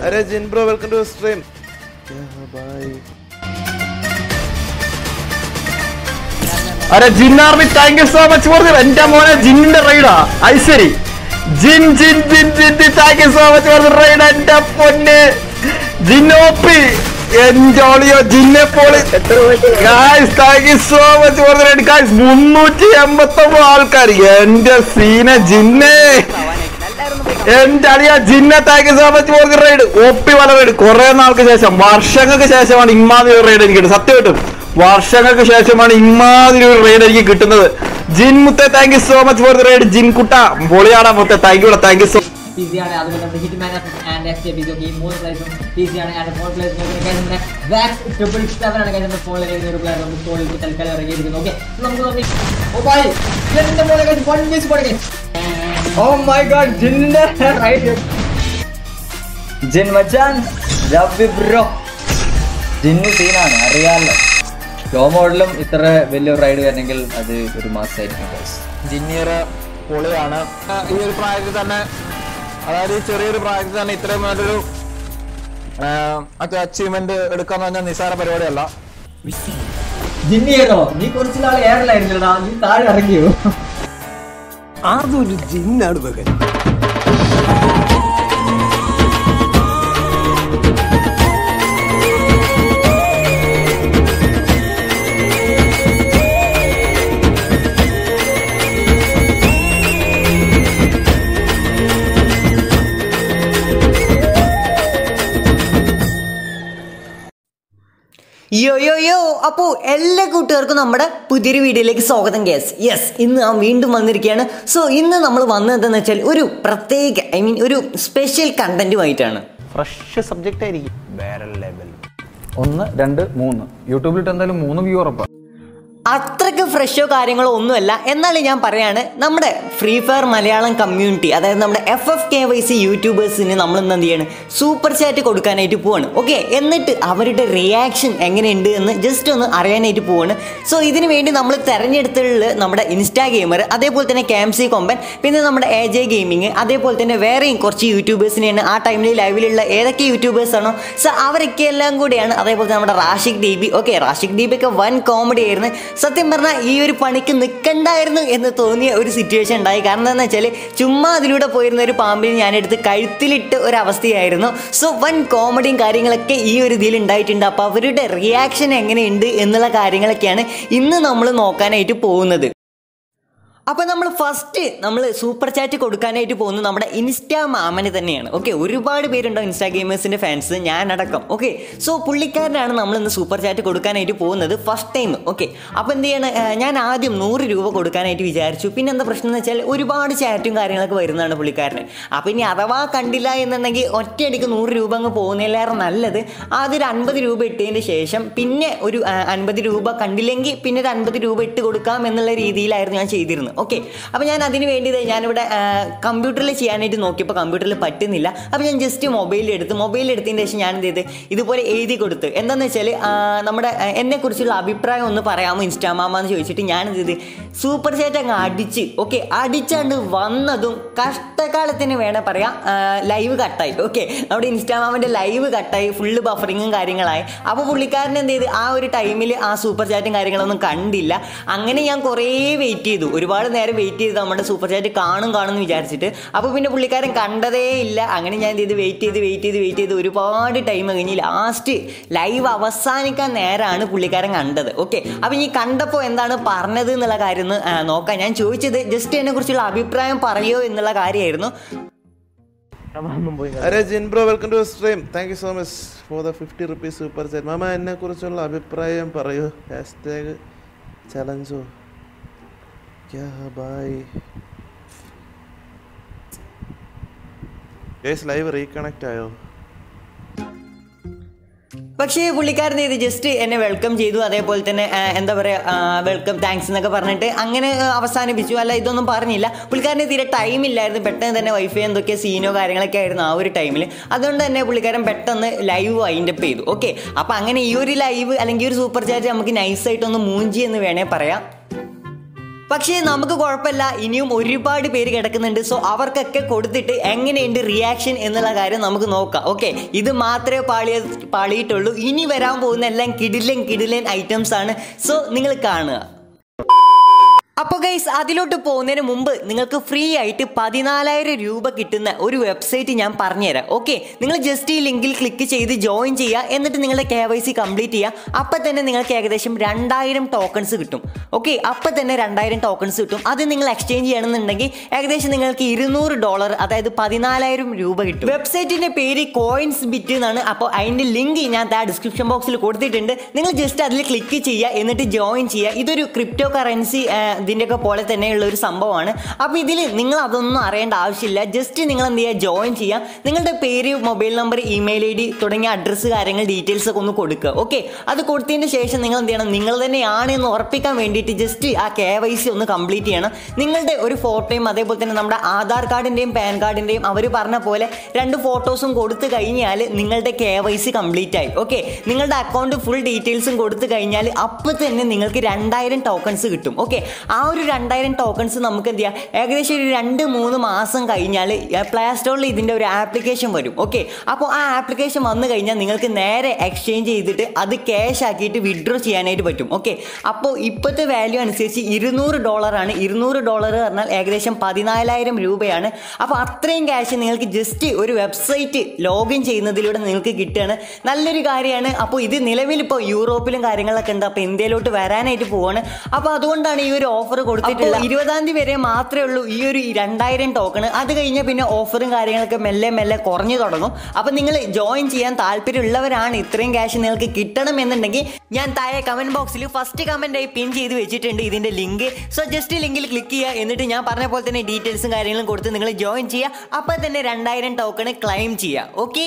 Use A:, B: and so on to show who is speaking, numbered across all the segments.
A: अरे Jin bro welcome to stream क्या भाई
B: അരെ Jin army thank you so much for എന്റെ മോനെ ജിന്നിന്റെ റൈഡാ ഐശ്വരി Jin Jin Jin Jin thank you so much for ride എന്റെ പൊന്നെ ജിന്നോപ്പി എൻജോളിയോ ജിന്നെ പോളി guys thank you so much for ride guys മുന്നൂറ്റി എൺപത്തി ഒമ്പത് ആൾക്കാർ എന്റെ സീന ജിന്നെ എന്റെ അളിയ ജിന്നെ thank you so much for the ride ഒപ്പി വല റൈഡ് കുറെ നാൾക്ക് ശേഷം വർഷങ്ങൾക്ക് ശേഷമാണ് ഇമാതിരി ഒരു റൈഡ് എനിക്ക് കിട്ടുന്നത് സത്യം കിട്ടും വർഷങ്ങൾക്ക് ശേഷമാണ് ഇമാതിരി ഒരു റൈഡ് എനിക്ക് കിട്ടുന്നത് ജിൻ മുത്തെ thank you so much for the ride Jin കുട്ട പൊളിയാടാ മുത്തെ thank you thank you so
C: ഈസിയാണ് അതുപോലെ നമ്മുടെ hit man and F J ഒക്കെ ഈ മൂന്ന് പ്ലേസും ഈസിയാണ് ആൻഡ് ഫോർ പ്ലേസ് നോക്കുന്നത് വാക്സ് ട്രിപ്പിൾ സെവൻ ആണ് കഴിഞ്ഞ ഫോണിൽ ഇറങ്ങിയ ഒരു പ്ലെയർ നമുക്ക് ഫോണിൽ തൽക്കാലം ഇറങ്ങിയിരിക്കുന്നു ഓക്കെ നമുക്ക് നോക്കി ഓ ബൈ എന്റെ മോളെ വൺ മിസ് പോടെ ഓ മൈ ഗോഡ് ജിന്നിന്റെ റൈറ്റ്
D: ജിൻ മച്ചാൻ ലവ് ബ്രോ ജിന്ന് സീനാണ് അറിയാമല്ലോ ലോ മോഡലും ഇത്ര വലിയ റൈഡ് വരണമെങ്കിൽ അത് ഒരു മാസമായിരിക്കും guys.
B: ജിന്നിയർ പൊളിയാണ് ആ, ഈ ഒരു പ്രായത്തിൽ തന്നെ അതായത് ഈ ചെറിയൊരു പ്രായത്തിൽ തന്നെ ഇത്രയും നല്ലൊരു അച്ചീവ്മെന്റ് എടുക്കാന്ന് പറഞ്ഞാൽ നിസ്സാര പരിപാടിയല്ല
C: ജിന്നിയേറോ നീ കുറച്ച് നാൾ എയറിലായിരുന്നടാ നീ താഴെ ഇറങ്ങിയോ
E: അതൊരു ജിന്നാണ് മകൻ
F: യോ യോ യോ അപ്പോൾ എല്ലാ കൂട്ടുകാർക്കും നമ്മുടെ പുതിയൊരു വീഡിയോയിലേക്ക് സ്വാഗതം ഗ്യാസ് യെസ് ഇന്ന് ഞാൻ വീണ്ടും വന്നിരിക്കുകയാണ് സോ ഇന്ന് നമ്മൾ വന്നതെന്ന് വെച്ചാൽ ഒരു പ്രത്യേക ഐ മീൻ ഒരു സ്പെഷ്യൽ കണ്ടന്റുമായിട്ടാണ്
B: ഫ്രഷ് സബ്ജക്റ്റ് ആയിരിക്കും വേറെ ലെവൽ
D: ഒന്ന് രണ്ട് മൂന്ന് യൂട്യൂബിലിട്ട് എന്തായാലും മൂന്ന് വ്യൂ ഉറപ്പാണ്
F: അത്രയ്ക്ക് ഫ്രഷോ കാര്യങ്ങളോ ഒന്നുമല്ല എന്നാലും ഞാൻ പറയാണ് നമ്മുടെ ഫ്രീ ഫയർ മലയാളം കമ്മ്യൂണിറ്റി അതായത് നമ്മുടെ F F K Y C യൂട്യൂബേഴ്സിന് നമ്മൾ ഇന്ന് എന്ത് ചെയ്യാണ് സൂപ്പർ ചാറ്റ് കൊടുക്കാനായിട്ട് പോവാണ് ഓക്കെ എന്നിട്ട് അവരുടെ റിയാക്ഷൻ എങ്ങനെയുണ്ട് എന്ന് ജസ്റ്റ് ഒന്ന് അറിയാനായിട്ട് പോവാണ് സോ ഇതിന് വേണ്ടി നമ്മൾ തെരഞ്ഞെടുത്തുള്ള നമ്മുടെ ഇൻസ്റ്റാ ഗെയിമർ അതേപോലെ തന്നെ ക്യാംസി കൊമ്പൻ പിന്നെ നമ്മുടെ എ ജെ ഗെയിമിങ് അതേപോലെ തന്നെ വേറെയും കുറച്ച് യൂട്യൂബേഴ്സിനെയാണ് ആ ടൈമിൽ ലൈവിലുള്ള ഏതൊക്കെ യൂട്യൂബേഴ്സ് ആണോ സോ അവരൊക്കെ എല്ലാം കൂടിയാണ് അതേപോലെ തന്നെ നമ്മുടെ റാഷിക് ദീപി ഓക്കെ റാഷിക് ദീപി ഒക്കെ വൻ കോമഡി ആയിരുന്നു സത്യം പറഞ്ഞാൽ ഈ ഒരു പണിക്ക് നിൽക്കണ്ടായിരുന്നു എന്ന് തോന്നിയ ഒരു സിറ്റുവേഷൻ ഉണ്ടായി കാരണം എന്താണെന്ന് വെച്ചാൽ ചുമ്മാ അതിലൂടെ പോയിരുന്ന ഒരു പാമ്പിനെ ഞാനെടുത്ത് കഴുത്തിലിട്ട് ഒരു അവസ്ഥയായിരുന്നു സോ വൻ കോമഡിയും കാര്യങ്ങളൊക്കെ ഈ ഒരു ഇതിൽ ഉണ്ടായിട്ടുണ്ട് അപ്പോൾ അവരുടെ റിയാക്ഷൻ എങ്ങനെയുണ്ട് എന്നുള്ള കാര്യങ്ങളൊക്കെയാണ് ഇന്ന് നമ്മൾ നോക്കാനായിട്ട് പോകുന്നത് അപ്പോൾ നമ്മൾ ഫസ്റ്റ് നമ്മൾ സൂപ്പർ ചാറ്റ് കൊടുക്കാനായിട്ട് പോകുന്നത് നമ്മുടെ ഇൻസ്റ്റാ മാമന് തന്നെയാണ് ഓക്കെ ഒരുപാട് പേരുണ്ടാവും ഇൻസ്റ്റാ ഗെയിമേഴ്സിൻ്റെ ഫാൻസ് ഞാനടക്കം ഓക്കെ സോ പുള്ളിക്കാരനാണ് നമ്മൾ ഇന്ന് സൂപ്പർ ചാറ്റ് കൊടുക്കാനായിട്ട് പോകുന്നത് ഫസ്റ്റ് ടൈം ഓക്കെ അപ്പോൾ എന്ത് ചെയ്യണം ആ, ഞാൻ ആദ്യം നൂറ് രൂപ കൊടുക്കാനായിട്ട് വിചാരിച്ചു പിന്നെ എന്താ പ്രശ്നം എന്ന് വെച്ചാൽ ഒരുപാട് ചാറ്റും കാര്യങ്ങളൊക്കെ വരുന്നതാണ് പുള്ളിക്കാരന് അപ്പോൾ ഇനി അഥവാ കണ്ടില്ല എന്നുണ്ടെങ്കിൽ ഒറ്റയടിക്ക് നൂറ് രൂപ അങ്ങ് പോകുന്നതിലേറെ നല്ലത് ആദ്യം ഒരു അൻപത് രൂപ ഇട്ടതിന് ശേഷം പിന്നെ ഒരു ആ, അൻപത് രൂപ കണ്ടില്ലെങ്കിൽ പിന്നെ ഒരു അൻപത് രൂപ ഇട്ട് കൊടുക്കാം എന്നുള്ള രീതിയിലായിരുന്നു ഞാൻ ചെയ്തിരുന്നത് ഓക്കെ അപ്പോൾ ഞാൻ അതിന് വേണ്ടി ദേ ഞാനിവിടെ കമ്പ്യൂട്ടറിൽ ചെയ്യാനായിട്ട് നോക്കിയപ്പോൾ കമ്പ്യൂട്ടറിൽ പറ്റുന്നില്ല അപ്പോൾ ഞാൻ ജസ്റ്റ് മൊബൈലിൽ എടുത്ത് മൊബൈലിൽ എടുത്തതിന് ശേഷം ഞാൻ എന്ത് ചെയ്ത് ഇതുപോലെ എഴുതി കൊടുത്ത് എന്താണെന്ന് വെച്ചാൽ നമ്മുടെ ആ, എന്നെക്കുറിച്ചുള്ള അഭിപ്രായം ഒന്ന് പറയാമോ ഇൻസ്റ്റാമാമ എന്ന് ചോദിച്ചിട്ട് ഞാൻ എന്ത് ചെയ്ത് സൂപ്പർ ചാറ്റ് അങ്ങ് അടിച്ച് ഓക്കെ അടിച്ചാണ്ട് വന്നതും കഷ്ടകാലത്തിന് വേണേൽ പറയാം ലൈവ് കട്ടായി ഓക്കെ നമ്മുടെ ഇൻസ്റ്റാഗ്രാമിൻ്റെ ലൈവ് കട്ടായി ഫുള്ള് ബഫറിങ്ങും കാര്യങ്ങളായി അപ്പോൾ പുള്ളിക്കാരൻ എന്ത് ചെയ്ത് ആ ഒരു ടൈമിൽ ആ സൂപ്പർ ചാറ്റും കാര്യങ്ങളൊന്നും കണ്ടില്ല അങ്ങനെ ഞാൻ കുറേ വെയിറ്റ് ചെയ്തു ഒരുപാട് നേരം വെയിറ്റ് ചെയ്ത് നമ്മുടെ സൂപ്പർ ചാറ്റ് കാണും കാണും എന്ന് വിചാരിച്ചിട്ട് അപ്പോൾ പിന്നെ പുള്ളിക്കാരൻ കണ്ടതേ ഇല്ല അങ്ങനെ ഞാൻ എന്ത് ചെയ്ത് വെയിറ്റ് ചെയ്ത് വെയിറ്റ് ചെയ്ത് വെയിറ്റ് ചെയ്ത് ഒരുപാട് ടൈം കഴിഞ്ഞ് ലാസ്റ്റ് ലൈവ് അവസാനിക്കാൻ നേരമാണ് പുള്ളിക്കാരൻ കണ്ടത് ഓക്കെ അപ്പോൾ ഈ കണ്ടപ്പോൾ എന്താണ് പറഞ്ഞത് എന്നുള്ള കാര്യം ഒന്ന് ആ, നോക്കാം ഞാൻ ചോദിച്ചത് ജസ്റ്റ് എന്നെ കുറിച്ചുള്ള അഭിപ്രായം പറയോ എന്നുള്ള കാര്യമായിരുന്നു
A: अरे Jin bro welcome to stream thank you so much for the fifty rupees super chat മാമ എന്നെ കുറിച്ചുള്ള അഭിപ്രായം പറയൂ ഹാഷ്ടാഗ് ചലഞ്ചോ ക്യാ ബായ് ഗേസ് ലൈവ് റീകണക്ട് ആയോ
F: പക്ഷേ പുള്ളിക്കാരൻ ഇത് ജസ്റ്റ് എന്നെ വെൽക്കം ചെയ്തു അതേപോലെ തന്നെ ആ, എന്താ പറയുക വെൽക്കം താങ്ക്സ് എന്നൊക്കെ പറഞ്ഞിട്ട് അങ്ങനെ ആ, അവസാനിപ്പിച്ചു അല്ല ഇതൊന്നും പറഞ്ഞില്ല പുള്ളിക്കാരന് തീരെ ടൈം ഇല്ലായിരുന്നു പെട്ടെന്ന് തന്നെ വൈഫൈ എന്തൊക്കെ സീനോ കാര്യങ്ങളൊക്കെ ആയിരുന്നു ആ ഒരു ടൈമിൽ അതുകൊണ്ട് തന്നെ പുള്ളിക്കാരൻ പെട്ടെന്ന് ലൈവ് വൈൻഡപ്പ് ചെയ്തു ഓക്കെ അപ്പോൾ അങ്ങനെ ഈ ഒരു ലൈവ് അല്ലെങ്കിൽ ഈ ഒരു സൂപ്പർ ചാറ്റ് നമുക്ക് നൈസായിട്ടൊന്ന് മൂഞ്ചി എന്ന് വേണേൽ പറയാം പക്ഷേ നമുക്ക് കുഴപ്പമില്ല ഇനിയും ഒരുപാട് പേര് കിടക്കുന്നുണ്ട് സോ അവർക്കൊക്കെ കൊടുത്തിട്ട് എങ്ങനെയുണ്ട് റിയാക്ഷൻ എന്നുള്ള കാര്യം നമുക്ക് നോക്കാം ഓക്കെ ഇത് മാത്രമേ പാളിയ പാളിയിട്ടുള്ളൂ ഇനി വരാൻ പോകുന്ന എല്ലാം കിടിലൻ കിടിലൻ ഐറ്റംസ് ആണ് സോ നിങ്ങൾ കാണുക അപ്പോൾ ഗൈസ് അതിലോട്ട് പോകുന്നതിന് മുമ്പ് നിങ്ങൾക്ക് ഫ്രീ ആയിട്ട് പതിനാലായിരം രൂപ കിട്ടുന്ന ഒരു വെബ്സൈറ്റ് ഞാൻ പറഞ്ഞുതരാം ഓക്കെ നിങ്ങൾ ജസ്റ്റ് ഈ ലിങ്കിൽ ക്ലിക്ക് ചെയ്ത് ജോയിൻ ചെയ്യുക എന്നിട്ട് നിങ്ങളുടെ കെ വൈ സി കംപ്ലീറ്റ് ചെയ്യുക അപ്പം തന്നെ നിങ്ങൾക്ക് ഏകദേശം രണ്ടായിരം ടോക്കൺസ് കിട്ടും ഓക്കെ അപ്പം തന്നെ രണ്ടായിരം ടോക്കൺസ് കിട്ടും അത് നിങ്ങൾ എക്സ്ചേഞ്ച് ചെയ്യണമെന്നുണ്ടെങ്കിൽ ഏകദേശം നിങ്ങൾക്ക് ഇരുന്നൂറ് ഡോളർ അതായത് പതിനാലായിരം രൂപ കിട്ടും വെബ്സൈറ്റിന്റെ പേര് കോയിൻസ് ബിറ്റ് എന്നാണ് അപ്പോൾ അതിന്റെ ലിങ്ക് ഞാൻ ആ ഡിസ്ക്രിപ്ഷൻ ബോക്സിൽ കൊടുത്തിട്ടുണ്ട് നിങ്ങൾ ജസ്റ്റ് അതിൽ ക്ലിക്ക് ചെയ്യുക എന്നിട്ട് ജോയിൻ ചെയ്യുക ഇതൊരു ക്രിപ്റ്റോ കറൻസി ഇതിൻ്റെയൊക്കെ പോലെ തന്നെയുള്ള ഒരു സംഭവമാണ് അപ്പോൾ ഇതിൽ നിങ്ങൾ അതൊന്നും അറിയേണ്ട ആവശ്യമില്ല ജസ്റ്റ് നിങ്ങൾ എന്ത് ചെയ്യുക ജോയിൻ ചെയ്യുക നിങ്ങളുടെ പേര് mobile number email I D തുടങ്ങിയ അഡ്രസ്സ് കാര്യങ്ങൾ ഡീറ്റെയിൽസ് ഒക്കെ ഒന്ന് കൊടുക്കുക ഓക്കെ അത് കൊടുത്തതിന് ശേഷം നിങ്ങൾ എന്ത് ചെയ്യണം നിങ്ങൾ തന്നെയാണ് എന്ന് ഉറപ്പിക്കാൻ വേണ്ടിയിട്ട് ജസ്റ്റ് ആ കെ വൈ സി ഒന്ന് കംപ്ലീറ്റ് ചെയ്യണം നിങ്ങളുടെ ഒരു ഫോട്ടോയും അതേപോലെ തന്നെ നമ്മുടെ ആധാർ കാർഡിൻ്റെയും പാൻ കാർഡിൻ്റെയും അവർ പറഞ്ഞ പോലെ രണ്ട് ഫോട്ടോസും കൊടുത്തു കഴിഞ്ഞാൽ നിങ്ങളുടെ കെ വൈ സി കംപ്ലീറ്റ് ആയി ഓക്കെ നിങ്ങളുടെ അക്കൗണ്ട് ഫുൾ ഡീറ്റെയിൽസും കൊടുത്തു കഴിഞ്ഞാൽ അപ്പോൾ തന്നെ നിങ്ങൾക്ക് രണ്ടായിരം ടോക്കൺസ് കിട്ടും ഓക്കെ ആ ഒരു രണ്ടായിരം ടോക്കൺസ് നമുക്ക് എന്ത് ചെയ്യാം ഏകദേശം ഒരു രണ്ട് മൂന്ന് മാസം കഴിഞ്ഞാൽ പ്ലേ സ്റ്റോറിൽ ഇതിൻ്റെ ഒരു ആപ്ലിക്കേഷൻ വരും ഓക്കെ അപ്പോൾ ആ ആപ്ലിക്കേഷൻ വന്നു കഴിഞ്ഞാൽ നിങ്ങൾക്ക് നേരെ എക്സ്ചേഞ്ച് ചെയ്തിട്ട് അത് ക്യാഷ് ആക്കിയിട്ട് വിഡ്രോ ചെയ്യാനായിട്ട് പറ്റും ഓക്കെ അപ്പോൾ ഇപ്പോഴത്തെ വാല്യൂ അനുസരിച്ച് ഇരുന്നൂറ് ഡോളറാണ് ഇരുന്നൂറ് ഡോളർ പറഞ്ഞാൽ ഏകദേശം പതിനാലായിരം രൂപയാണ് അപ്പോൾ അത്രയും ക്യാഷ് നിങ്ങൾക്ക് ജസ്റ്റ് ഒരു വെബ്സൈറ്റ് ലോഗിൻ ചെയ്യുന്നതിലൂടെ നിങ്ങൾക്ക് കിട്ടുകയാണ് നല്ലൊരു കാര്യമാണ് അപ്പോൾ ഇത് നിലവിൽ ഇപ്പോൾ യൂറോപ്പിലും കാര്യങ്ങളൊക്കെ ഉണ്ട് അപ്പോൾ ഇന്ത്യയിലോട്ട് വരാനായിട്ട് പോവാണ് അപ്പോൾ അതുകൊണ്ടാണ് ഈ ഒരു ഓഫർ കൊടുത്തിട്ടുള്ളത് ഇരുപതാം തീയതി വരെ മാത്രമേ ഉള്ളൂ ഈ ഒരു രണ്ടായിരം ടോക്കൺ അത് കഴിഞ്ഞാൽ പിന്നെ ഓഫറും കാര്യങ്ങളൊക്കെ മെല്ലെ മെല്ലെ കുറഞ്ഞു തുടങ്ങും അപ്പോൾ നിങ്ങൾ ജോയിൻ ചെയ്യാൻ താല്പര്യമുള്ളവരാണ് ഇത്രയും ക്യാഷ് നിങ്ങൾക്ക് കിട്ടണം എന്നുണ്ടെങ്കിൽ ഞാൻ താഴെ കമന്റ് ബോക്സിൽ ഫസ്റ്റ് കമന്റ് ആയി പിൻ ചെയ്ത് വെച്ചിട്ടുണ്ട് ഇതിന്റെ ലിങ്ക് സോ ജസ്റ്റ് ലിങ്കിൽ ക്ലിക്ക് ചെയ്യുക എന്നിട്ട് ഞാൻ പറഞ്ഞ പോലെ തന്നെ ഡീറ്റെയിൽസും കാര്യങ്ങളും കൊടുത്ത് നിങ്ങൾ ജോയിൻ ചെയ്യുക അപ്പോൾ തന്നെ രണ്ടായിരം ടോക്കൺ ക്ലെയിം ചെയ്യുക ഓക്കെ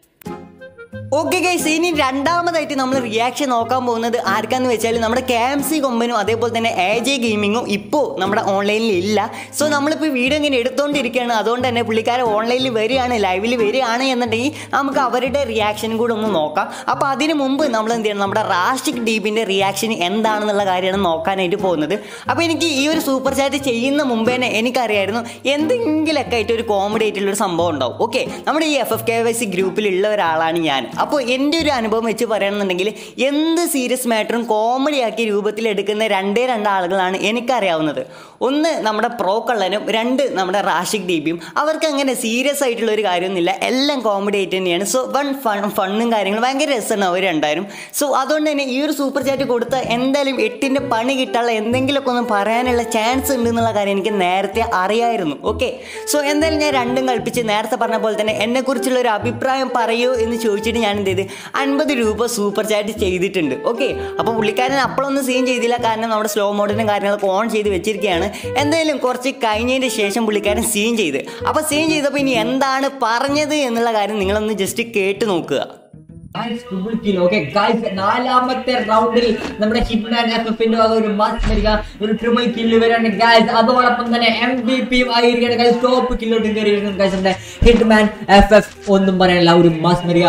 F: ഓക്കെ ഗൈസ് ഇനി രണ്ടാമതായിട്ട് നമ്മൾ റിയാക്ഷൻ നോക്കാൻ പോകുന്നത് ആർക്കാന്ന് വെച്ചാൽ നമ്മുടെ കെ എം സി കൊമ്പനും അതേപോലെ തന്നെ എ ജെ ഗെയിമിങ്ങും ഇപ്പോൾ നമ്മുടെ ഓൺലൈനിൽ ഇല്ല സോ നമ്മളിപ്പോൾ വീഡിയോ ഇങ്ങനെ എടുത്തുകൊണ്ടിരിക്കുകയാണ് അതുകൊണ്ട് തന്നെ പുള്ളിക്കാരൻ ഓൺലൈനിൽ വരികയാണ് ലൈവിൽ വരികയാണ് എന്നുണ്ടെങ്കിൽ നമുക്ക് അവരുടെ റിയാക്ഷനും കൂടെ ഒന്ന് നോക്കാം അപ്പോൾ അതിന് മുമ്പ് നമ്മൾ എന്ത് ചെയ്യണം നമ്മുടെ റാഷിക് ഡീപിൻ്റെ റിയാക്ഷൻ എന്താണെന്നുള്ള കാര്യമാണ് നോക്കാനായിട്ട് പോകുന്നത് അപ്പോൾ എനിക്ക് ഈ ഒരു സൂപ്പർ ചാറ്റ് ചെയ്യുന്ന മുമ്പേ തന്നെ എനിക്കറിയായിരുന്നു എന്തെങ്കിലുമൊക്കെ ആയിട്ട് ഒരു കോമഡി ആയിട്ടുള്ള ഒരു സംഭവം ഉണ്ടാവും ഓക്കെ നമ്മുടെ ഈ F F K Y C ഗ്രൂപ്പിലുള്ള ഒരാളാണ് ഞാൻ അപ്പോൾ എൻ്റെ ഒരു അനുഭവം വെച്ച് പറയുകയാണെന്നുണ്ടെങ്കിൽ എന്ത് സീരിയസ് മാറ്ററും കോമഡി ആക്കിയ രൂപത്തിൽ എടുക്കുന്ന രണ്ടേ രണ്ട് ആളുകളാണ് എനിക്കറിയാവുന്നത് ഒന്ന് നമ്മുടെ പ്രോ കള്ളനും രണ്ട് നമ്മുടെ റാഷിക് ദീപിയും അവർക്ക് അങ്ങനെ സീരിയസ് ആയിട്ടുള്ള ഒരു കാര്യമൊന്നുമില്ല എല്ലാം കോമഡി ആയിട്ട് തന്നെയാണ് സോ വൺ ഫൺ ഫണ്ണും കാര്യങ്ങളും ഭയങ്കര രസമാണ് അവർ രണ്ടായിരും സോ അതുകൊണ്ട് തന്നെ ഈ ഒരു സൂപ്പർ ചാറ്റ് കൊടുത്ത എന്തായാലും എട്ടിൻ്റെ പണി കിട്ടാനുള്ള എന്തെങ്കിലുമൊക്കെ ഒന്ന് പറയാനുള്ള ചാൻസ് ഉണ്ട് എന്നുള്ള കാര്യം എനിക്ക് നേരത്തെ അറിയായിരുന്നു ഓക്കെ സോ എന്തായാലും ഞാൻ രണ്ടും കൽപ്പിച്ച് നേരത്തെ പറഞ്ഞ പോലെ തന്നെ എന്നെക്കുറിച്ചുള്ള ഒരു അഭിപ്രായം പറയൂ എന്ന് ചോദിച്ചിട്ട് ഞാൻ എന്ത് ചെയ്ത് അൻപത് രൂപ സൂപ്പർ ചാറ്റ് ചെയ്തിട്ടുണ്ട് ഓക്കെ അപ്പോൾ പുള്ളിക്കാരൻ അപ്പോഴൊന്നും സീൻ ചെയ്തില്ല കാരണം നമ്മുടെ സ്ലോ മോഡിനും കാര്യങ്ങളൊക്കെ ഓൺ ചെയ്ത് വെച്ചിരിക്കുകയാണ് എന്തായാലും കുറച്ച് കഴിഞ്ഞതിന് ശേഷം പുള്ളിക്കാരൻ സീൻ ചെയ്ത് അപ്പോൾ സീൻ ചെയ്തപ്പോൾ ഇനി എന്താണ് പറഞ്ഞത് എന്നുള്ള കാര്യം നിങ്ങളൊന്ന് ജസ്റ്റ് കേട്ട് നോക്കുക
C: ട്രിപ്പിൾ കിൽ ഓക്കെ ഗൈസ് നാലാമത്തെ റൗണ്ടിൽ നമ്മുടെ ഹിറ്റ്മാൻ എഫ് എഫിന്റെ വക ഒരു മസ്റ്റ് വരിക ഒരു ട്രിപ്പിൾ കില്ല് വരാണ് ഗൈസ് അതോടൊപ്പം തന്നെ എം ബി പിയും ആയിരിക്കണം ഗൈസ് ടോപ്പ് കില്ലോട്ട് കയറിയിരിക്കുന്നു ഗൈസ് നമ്മുടെ ഹിറ്റ്മാൻ എഫ് എഫ് ഒന്നും പറയാനില്ല ഒരു മസ്റ്റ് വരിക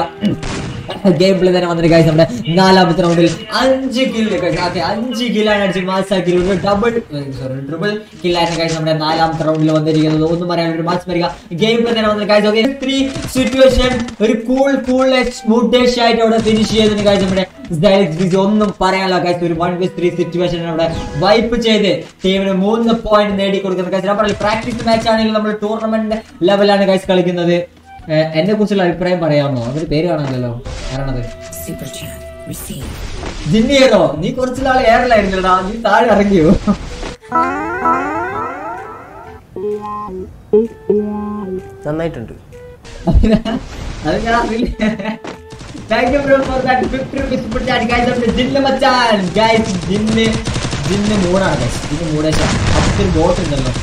C: ഗെയിം പ്ലേ തന്നെ വന്നിട്ട് ഗൈസ് നമ്മുടെ നാലാമത്തെ റൗണ്ടിൽ അഞ്ച് കില്ല് അതെ അഞ്ച് കില്ലാണ് അടിച്ച് മാസാക്കി ഒരു ഡബിൾ സോറി ട്രിപ്പിൾ കില്ലാണ് ഗൈസ് നമ്മുടെ നാലാമത്തെ റൗണ്ടിൽ വന്നിരിക്കുന്നത് ഒന്നും പറയാൻ ഒരു മാച്ച് വരിക ഗെയിം പ്ലേ തന്നെ വന്നിട്ട് ഗൈസ് ഓക്കെ ത്രീ സിറ്റുവേഷൻ ഒരു കൂൾ കൂൾ മുട്ടേഷ് ആയിട്ട് അവിടെ ഫിനിഷ് ചെയ്തിട്ട് ഗൈസ് നമ്മുടെ Zylex Breeze ഒന്നും പറയാനുള്ള ഗൈസ് ഒരു വൺ വിസ് ത്രീ സിറ്റുവേഷൻ അവിടെ വൈപ്പ് ചെയ്ത് ടീമിന് മൂന്ന് പോയിന്റ് നേടി കൊടുക്കുന്ന ഗൈസ് ഞാൻ പറഞ്ഞു പ്രാക്ടീസ് മാച്ച് ആണെങ്കിൽ നമ്മൾ ടൂർണമെന്റ് ലെവലാണ് ഗൈസ് കളിക്കുന്നത് എന്നെ കുറിച്ചുള്ള അഭിപ്രായം പറയാമോ അവര് പേര് കാണാമല്ലോ ആരാണത്
E: Super chat received.
C: ജിന്നിയേറോ നീ കുറച്ച് നാൾ എയറിലായിരുന്നല്ലടാ നീ താഴെ ഇറങ്ങിയോ
A: നന്നായിട്ടുണ്ട്
C: അത് ഞാൻ അറിയില്ല thank you bro for that fifty rupees super chat guys നമ്മുടെ ജിന്ന് മച്ചാൻ ഗൈസ് ജിന്ന് ജിന്ന് മൂടാണ് ഗൈസ് ജിന്ന് മൂടേശ അപ്പത്തിൽ ബോട്ട് ഉണ്ടല്ലോ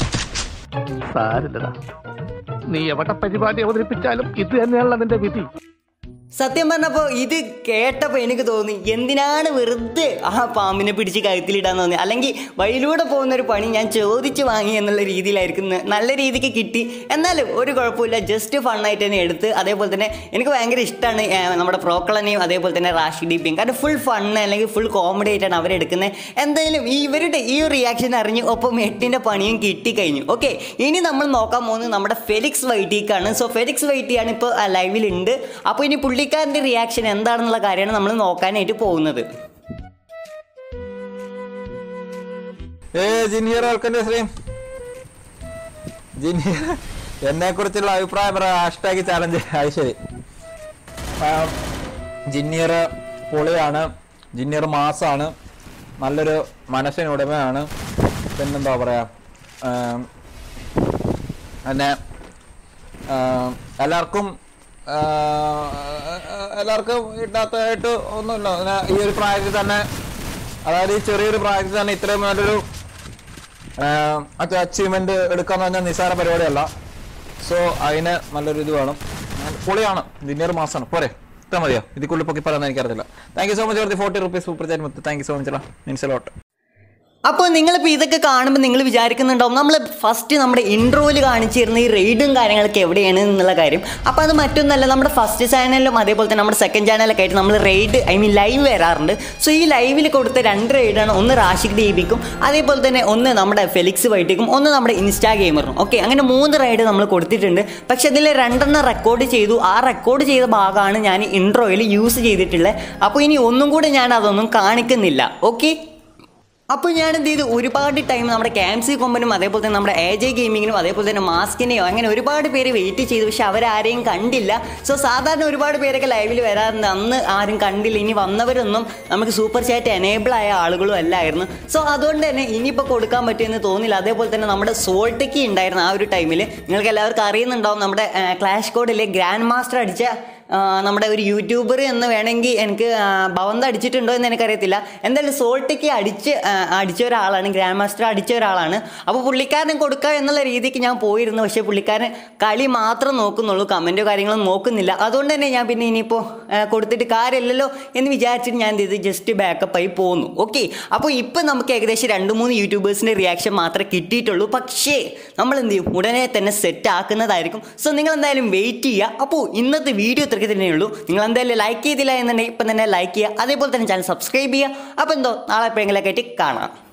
G: സാരില്ലടാ നീ എവിടെ പരിപാടി അവതരിപ്പിച്ചാലും ഇത് തന്നെയാണല്ലോ നിന്റെ വിധി
F: സത്യം പറഞ്ഞപ്പോൾ ഇത് കേട്ടപ്പോൾ എനിക്ക് തോന്നി എന്തിനാണ് വെറുതെ ആ പാമ്പിനെ പിടിച്ച് കഴുത്തിലിടാൻ തോന്നി അല്ലെങ്കിൽ വഴിയിലൂടെ പോകുന്ന ഒരു പണി ഞാൻ ചോദിച്ച് വാങ്ങി എന്നുള്ള രീതിയിലായിരിക്കും ന- നല്ല രീതിക്ക് കിട്ടി എന്നാലും ഒരു കുഴപ്പമില്ല ജസ്റ്റ് ഫണ്ണായിട്ട് തന്നെ എടുത്ത് അതേപോലെ തന്നെ എനിക്ക് ഭയങ്കര ഇഷ്ടമാണ് നമ്മുടെ പ്രോക്കളനെയും അതേപോലെ തന്നെ റാഷിഡിപ്പിയും കാരണം ഫുൾ ഫണ്ണ് അല്ലെങ്കിൽ ഫുൾ കോമഡി ആയിട്ടാണ് അവരെടുക്കുന്നത് എന്തായാലും ഈ ഇവരുടെ ഈ ഒരു റിയാക്ഷൻ അറിഞ്ഞ് ഒപ്പം എട്ടിൻ്റെ പണിയും കിട്ടിക്കഴിഞ്ഞു ഓക്കെ ഇനി നമ്മൾ നോക്കാൻ പോകുന്നത് നമ്മുടെ ഫെലിക്സ് വൈറ്റിക്കാണ് സോ ഫെലിക്സ് വൈറ്റിയാണ് ഇപ്പോൾ ലൈവിലുണ്ട് അപ്പോൾ ഇനി പുള്ളിക്കാരൻ്റെ റിയാക്ഷൻ എന്താണെന്നുള്ള കാര്യമാണ് നമ്മൾ നോക്കാനായിട്ട് പോകുന്നത്
B: ഏ ജിനിയർ ആൾക്കാരുടെ സ്ട്രീം ജിനിയർ എന്നെ കുറിച്ചുള്ള അഭിപ്രായം പറ ഹാഷ്ടാഗ് ചാലഞ്ച് അത് ശരി ജിന്നിയർ പൊളിയാണ് ജിന്നിയർ മാസാണ് നല്ലൊരു മനസ്സിന് ഉടമയാണ് പിന്നെന്താ പറയാ ആം, പിന്നെ ആം, എല്ലാവർക്കും ആ, എല്ലാവർക്കും ഇടാത്തതായിട്ട് ഒന്നുമില്ല പിന്നെ ഈ ഒരു പ്രായത്തിൽ തന്നെ അതായത് ഈ ചെറിയൊരു പ്രായത്തിൽ തന്നെ ഇത്രയും നല്ലൊരു അച്ചീവ്മെന്റ് എടുക്കാന്ന് പറഞ്ഞാൽ നിസ്സാര പരിപാടിയല്ല സോ അതിന് നല്ലൊരു ഇത് വേണം പൊളിയാണ് ജിന്നിയർ മാസമാണ് പോരെ ഇത്ര മതിയോ ഇതിക്കുള്ളിൽ പൊക്കി പറയാൻ എനിക്കറിയില്ല thank you so much forty rupees super chat മുത്ത് thank you so much means lot
F: അപ്പോൾ നിങ്ങളിപ്പോൾ ഇതൊക്കെ കാണുമ്പോൾ നിങ്ങൾ വിചാരിക്കുന്നുണ്ടാവും നമ്മൾ ഫസ്റ്റ് നമ്മുടെ ഇൻട്രോയിൽ കാണിച്ചിരുന്ന ഈ റെയ്ഡും കാര്യങ്ങളൊക്കെ എവിടെയാണ് എന്നുള്ള കാര്യം അപ്പോൾ അത് മറ്റൊന്നല്ല നമ്മുടെ ഫസ്റ്റ് ചാനലിലും അതേപോലെ തന്നെ നമ്മുടെ സെക്കൻഡ് ചാനലൊക്കെ ആയിട്ട് നമ്മൾ റെയ്ഡ് ഐ മീൻ ലൈവ് വരാറുണ്ട് സോ ഈ ലൈവിൽ കൊടുത്ത രണ്ട് റെയ്ഡാണ് ഒന്ന് റാഷിക് ഡീബിക്കും അതേപോലെ തന്നെ ഒന്ന് നമ്മുടെ ഫെലിക്സ് വൈറ്റിക്കും ഒന്ന് നമ്മുടെ ഇൻസ്റ്റാ ഗെയിമറിനും ഓക്കെ അങ്ങനെ മൂന്ന് റൈഡ് നമ്മൾ കൊടുത്തിട്ടുണ്ട് പക്ഷെ അതിൽ രണ്ടെണ്ണം റെക്കോർഡ് ചെയ്തു ആ റെക്കോർഡ് ചെയ്ത ഭാഗമാണ് ഞാൻ ഇൻട്രോയിൽ യൂസ് ചെയ്തിട്ടുള്ളത് അപ്പോൾ ഇനി ഒന്നും കൂടെ ഞാൻ അതൊന്നും കാണിക്കുന്നില്ല ഓക്കെ അപ്പോൾ ഞാൻ എന്ത് ചെയ്തു ഒരുപാട് ടൈം നമ്മുടെ ക്യാൻസി കൊമ്പനും അതേപോലെ തന്നെ നമ്മുടെ എ ജെ ഗെയിമിങ്ങിനും അതേപോലെ തന്നെ മാസ്കിനെയോ അങ്ങനെ ഒരുപാട് പേര് വെയിറ്റ് ചെയ്തു പക്ഷെ അവരാരെയും കണ്ടില്ല സോ സാധാരണ ഒരുപാട് പേരൊക്കെ ലൈവിൽ വരാറുണ്ട് അന്ന് ആരും കണ്ടില്ല ഇനി വന്നവരൊന്നും നമുക്ക് സൂപ്പർ ചാറ്റ് എനേബിൾ ആയ ആളുകളും അല്ലായിരുന്നു സോ അതുകൊണ്ട് തന്നെ ഇനിയിപ്പോൾ കൊടുക്കാൻ പറ്റുമെന്ന് തോന്നില്ല അതേപോലെ തന്നെ നമ്മുടെ സോൾട്ടയ്ക്ക് ഉണ്ടായിരുന്നു ആ ഒരു ടൈമിൽ നിങ്ങൾക്ക് എല്ലാവർക്കും അറിയുന്നുണ്ടാവും നമ്മുടെ ക്ലാഷ് കോഡിലെ ഗ്രാൻഡ് മാസ്റ്റർ അടിച്ച ആ, നമ്മുടെ ഒരു യൂട്യൂബർ എന്ന് വേണമെങ്കിൽ എനിക്ക് ആ, ഭവന്ത് അടിച്ചിട്ടുണ്ടോ എന്ന് എനിക്കറിയത്തില്ല എന്തായാലും സോൾട്ടിക്ക് അടിച്ച് ആ, അടിച്ച ഒരാളാണ് ഗ്രാൻഡ് മാസ്റ്റർ അടിച്ച ഒരാളാണ് അപ്പോൾ പുള്ളിക്കാരന് കൊടുക്കുക എന്നുള്ള രീതിക്ക് ഞാൻ പോയിരുന്നു പക്ഷേ പുള്ളിക്കാരൻ കളി മാത്രം നോക്കുന്നുള്ളൂ കമൻറ്റോ കാര്യങ്ങളൊന്നും നോക്കുന്നില്ല അതുകൊണ്ട് തന്നെ ഞാൻ പിന്നെ ഇനിയിപ്പോൾ ആ, കൊടുത്തിട്ട് കാര്യമില്ലല്ലോ എന്ന് വിചാരിച്ചിട്ട് ഞാൻ എന്ത് ചെയ്ത് ജസ്റ്റ് ബാക്കപ്പ് ആയി പോന്നു ഓക്കെ അപ്പോൾ ഇപ്പം നമുക്ക് ഏകദേശം രണ്ട് മൂന്ന് യൂട്യൂബേഴ്സിൻ്റെ റിയാക്ഷൻ മാത്രമേ കിട്ടിയിട്ടുള്ളൂ പക്ഷേ നമ്മൾ എന്ത് ചെയ്യും ഉടനെ തന്നെ സെറ്റ് ആക്കുന്നതായിരിക്കും സോ നിങ്ങൾ എന്തായാലും വെയിറ്റ് ചെയ്യുക അപ്പോൾ ഇന്നത്തെ വീഡിയോ ഇത്രയ്ക്ക് തന്നെയുള്ളൂ നിങ്ങൾ എന്തായാലും ലൈക്ക് ചെയ്തില്ല എന്നുണ്ടെങ്കിൽ ഇപ്പം തന്നെ ലൈക്ക് ചെയ്യുക അതേപോലെ തന്നെ ചാനൽ സബ്സ്ക്രൈബ് ചെയ്യുക അപ്പോൾ എന്തോ നാളെ എപ്പോഴെങ്കിലൊക്കെ ആയിട്ട് കാണാം